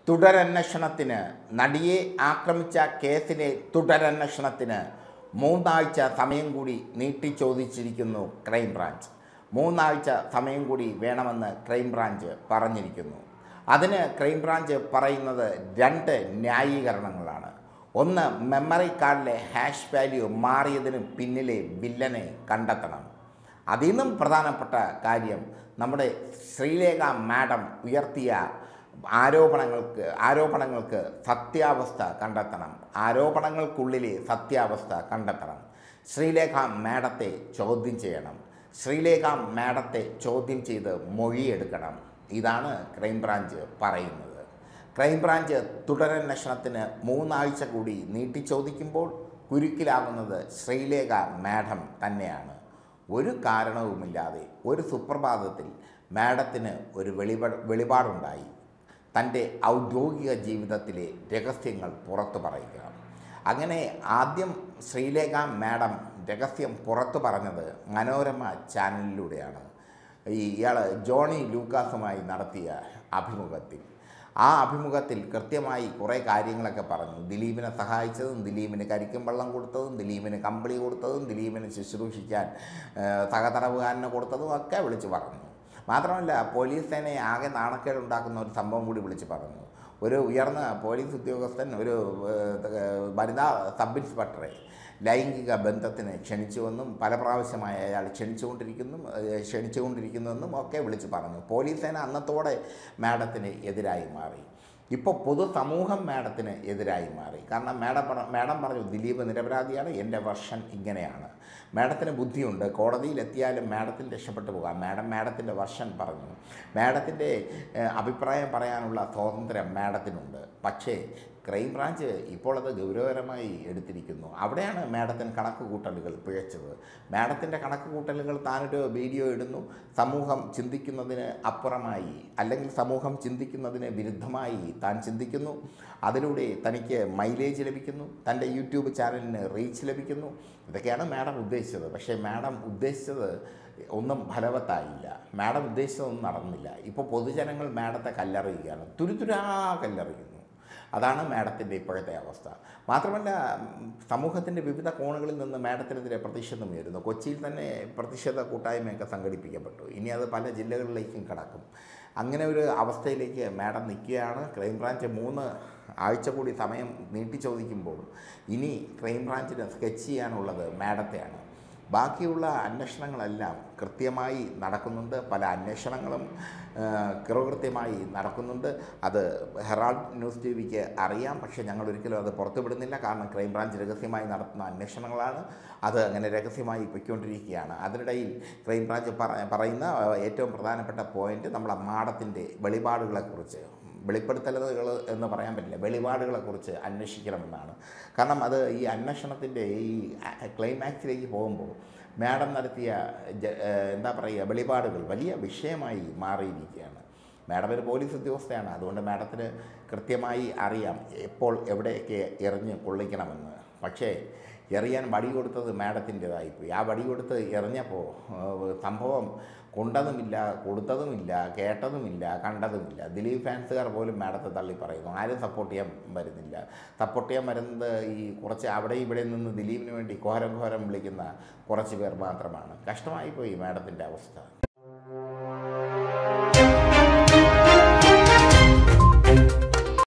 തുടരന്വേഷണത്തിന് നടിയെ ആക്രമിച്ച കേസിലെ തുടരന്വേഷണത്തിന് മൂന്നാഴ്ച സമയം കൂടി നീട്ടി ചോദിച്ചിരിക്കുന്നു ക്രൈംബ്രാഞ്ച് മൂന്നാഴ്ച സമയം കൂടി വേണമെന്ന് ക്രൈംബ്രാഞ്ച് പറഞ്ഞിരിക്കുന്നു അതിന് ക്രൈംബ്രാഞ്ച് പറയുന്നത് രണ്ട് ന്യായീകരണങ്ങളാണ് ഒന്ന് മെമ്മറി കാർഡിലെ ഹാഷ് വാല്യൂ മാറിയതിന് പിന്നിലെ വില്ലനെ കണ്ടെത്തണം അതിൽ നിന്നും പ്രധാനപ്പെട്ട കാര്യം നമ്മുടെ ശ്രീലേഖ മാഡം ഉയർത്തിയ ആരോപണങ്ങൾക്ക് ആരോപണങ്ങൾക്ക് സത്യാവസ്ഥ കണ്ടെത്തണം ആരോപണങ്ങൾക്കുള്ളിലെ സത്യാവസ്ഥ കണ്ടെത്തണം ശ്രീലേഖ മാഡത്തെ ചോദ്യം ചെയ്യണം ശ്രീലേഖ മാഡത്തെ ചോദ്യം ചെയ്ത് മൊഴിയെടുക്കണം ഇതാണ് ക്രൈംബ്രാഞ്ച് പറയുന്നത് ക്രൈംബ്രാഞ്ച് തുടരന്വേഷണത്തിന് മൂന്നാഴ്ച കൂടി നീട്ടി ചോദിക്കുമ്പോൾ കുരുക്കിലാകുന്നത് ശ്രീലേഖ മാഡം തന്നെയാണ് ഒരു കാരണവുമില്ലാതെ ഒരു സുപ്രഭാതത്തിൽ മാഡത്തിന് ഒരു വെളിപാ വെളിപാടുണ്ടായി തൻ്റെ ഔദ്യോഗിക ജീവിതത്തിലെ രഹസ്യങ്ങൾ പുറത്തു പറയുക അങ്ങനെ ആദ്യം ശ്രീലേഖ മാഡം രഹസ്യം പുറത്തു പറഞ്ഞത് മനോരമ ചാനലിലൂടെയാണ് ഈ ഇയാൾ ജോണി ലൂക്കാസുമായി നടത്തിയ അഭിമുഖത്തിൽ ആ അഭിമുഖത്തിൽ കൃത്യമായി കുറേ കാര്യങ്ങളൊക്കെ പറഞ്ഞു ദിലീപിനെ സഹായിച്ചതും ദിലീപിന് കരിക്കും വെള്ളം കൊടുത്തതും ദിലീപിന് കമ്പിളി കൊടുത്തതും ദിലീപിനെ ശുശ്രൂഷിക്കാൻ ഏഹ്, സഹതടവുകാരനെ കൊടുത്തതും ഒക്കെ വിളിച്ചു പറഞ്ഞു മാത്രമല്ല പോലീസ് സേനയെ ആകെ നാണക്കേടുണ്ടാക്കുന്ന ഒരു സംഭവം കൂടി വിളിച്ചു പറഞ്ഞു ഒരു ഉയർന്ന പോലീസ് ഉദ്യോഗസ്ഥൻ ഒരു ഏഹ്, വനിതാ സബ് ഇൻസ്പെക്ടറെ ലൈംഗിക ബന്ധത്തിന് ക്ഷണിച്ചുവെന്നും പല പ്രാവശ്യമായി അയാൾ ക്ഷണിച്ചുകൊണ്ടിരിക്കുന്നു ഏഹ്, ക്ഷണിച്ചുകൊണ്ടിരിക്കുന്നുവെന്നും ഒക്കെ വിളിച്ചു പറഞ്ഞു പോലീസ് സേന അന്നത്തോടെ മാഡത്തിന് എതിരായി മാറി ഇപ്പോൾ പൊതുസമൂഹം മാഡത്തിന് എതിരായി മാറി കാരണം മാഡം പറ മാഡം പറഞ്ഞു ദിലീപ് നിരപരാധിയാണ് എൻ്റെ വർഷൻ ഇങ്ങനെയാണ് മാഡത്തിന് ബുദ്ധിയുണ്ട് കോടതിയിലെത്തിയാലും മാഡത്തിന് രക്ഷപ്പെട്ടു പോകാം മാഡം മാഡത്തിൻ്റെ വർഷൻ പറഞ്ഞു മാഡത്തിൻ്റെ ഏഹ്, അഭിപ്രായം പറയാനുള്ള സ്വാതന്ത്ര്യം മാഡത്തിനുണ്ട് പക്ഷേ ക്രൈംബ്രാഞ്ച് ഇപ്പോൾ അത് ഗൗരവകരമായി എടുത്തിരിക്കുന്നു അവിടെയാണ് മാഡത്തിന് കണക്ക് കൂട്ടലുകൾ പിഴച്ചത് മാഡത്തിൻ്റെ കണക്ക് കൂട്ടലുകൾ താനൊരു വീഡിയോ ഇടുന്നു സമൂഹം ചിന്തിക്കുന്നതിന് അപ്പുറമായി അല്ലെങ്കിൽ സമൂഹം ചിന്തിക്കുന്നതിന് വിരുദ്ധമായി താൻ ചിന്തിക്കുന്നു അതിലൂടെ തനിക്ക് മൈലേജ് ലഭിക്കുന്നു തൻ്റെ യൂട്യൂബ് ചാനലിന് റീച്ച് ലഭിക്കുന്നു ഇതൊക്കെയാണ് മാഡം ഉദ്ദേശിച്ചത് പക്ഷേ മാഡം ഉദ്ദേശിച്ചത് ഒന്നും ഫലവത്തായില്ല മാഡം ഉദ്ദേശിച്ചതൊന്നും നടന്നില്ല ഇപ്പോൾ പൊതുജനങ്ങൾ മാഡത്തെ കല്ലെറിയുകയാണ് തുരുതുരാ കല്ലെറിയുന്നു അതാണ് മാഡത്തിൻ്റെ ഇപ്പോഴത്തെ അവസ്ഥ മാത്രമല്ല ഉം, സമൂഹത്തിൻ്റെ വിവിധ കോണുകളിൽ നിന്ന് മാഡത്തിനെതിരെ പ്രതിഷേധം ഉയരുന്നു കൊച്ചിയിൽ തന്നെ പ്രതിഷേധ കൂട്ടായ്മയൊക്കെ സംഘടിപ്പിക്കപ്പെട്ടു ഇനി അത് പല ജില്ലകളിലേക്കും കടക്കും അങ്ങനെ ഒരു അവസ്ഥയിലേക്ക് മാഡം നിൽക്കുകയാണ് ക്രൈംബ്രാഞ്ച് മൂന്ന് ആഴ്ച കൂടി സമയം നീട്ടി ചോദിക്കുമ്പോൾ ഇനി ക്രൈംബ്രാഞ്ചിന് സ്കെച്ച് ചെയ്യാനുള്ളത് മാഡത്തെയാണ് ബാക്കിയുള്ള അന്വേഷണങ്ങളെല്ലാം കൃത്യമായി നടക്കുന്നുണ്ട് പല അന്വേഷണങ്ങളും ആ, കൃത്യമായി നടക്കുന്നുണ്ട് അത് ഹെറാൾഡ് ന്യൂസ് ടി വിക്ക് അറിയാം പക്ഷേ ഞങ്ങൾ ഒരിക്കലും അത് പുറത്തുവിടുന്നില്ല കാരണം ക്രൈംബ്രാഞ്ച് രഹസ്യമായി നടത്തുന്ന അന്വേഷണങ്ങളാണ് അത് അങ്ങനെ രഹസ്യമായി പൊയ്ക്കൊണ്ടിരിക്കുകയാണ് അതിനിടയിൽ ക്രൈംബ്രാഞ്ച് പറ പറയുന്ന ആ, ഏറ്റവും പ്രധാനപ്പെട്ട പോയിന്റ് നമ്മുടെ മാഡത്തിൻ്റെ വെളിപാടുകളെക്കുറിച്ച് വെളിപ്പെടുത്തലുകൾ എന്ന് പറയാൻ പറ്റില്ല വെളിപാടുകളെക്കുറിച്ച് അന്വേഷിക്കണമെന്നാണ് കാരണം അത് ഈ അന്വേഷണത്തിൻ്റെ ഈ ക്ലൈമാക്സിലേക്ക് പോകുമ്പോൾ മാഡം നടത്തിയ ജ- ഏഹ് എന്താ പറയുക വെളിപാടുകൾ വലിയ വിഷയമായി മാറിയിരിക്കുകയാണ് മാഡം ഒരു പോലീസ് ഉദ്യോഗസ്ഥയാണ് അതുകൊണ്ട് മാഡത്തിന് കൃത്യമായി അറിയാം എപ്പോൾ എവിടെയൊക്കെ എറിഞ്ഞ് കൊള്ളിക്കണമെന്ന് പക്ഷേ എറിയാൻ വടി കൊടുത്തത് മാഡത്തിൻ്റെതായിപ്പോയി ആ വടി കൊടുത്ത് എറിഞ്ഞപ്പോൾ ഏഹ്, സംഭവം കൊണ്ടതുമില്ല കൊടുത്തതുമില്ല കേട്ടതുമില്ല കണ്ടതുമില്ല ദിലീപ് ഫാൻസുകാർ പോലും മാഡത്തെ തള്ളി പറയുന്നു ആരും സപ്പോർട്ട് ചെയ്യാൻ വരുന്നില്ല സപ്പോർട്ട് ചെയ്യാൻ വരുന്നത് ഈ കുറച്ച് അവിടെ ഇവിടെ നിന്ന് ദിലീപിന് വേണ്ടി ഘോരം ഘോരം വിളിക്കുന്ന കുറച്ച് പേർ മാത്രമാണ് കഷ്ടമായിപ്പോയി മാഡത്തിൻ്റെ അവസ്ഥ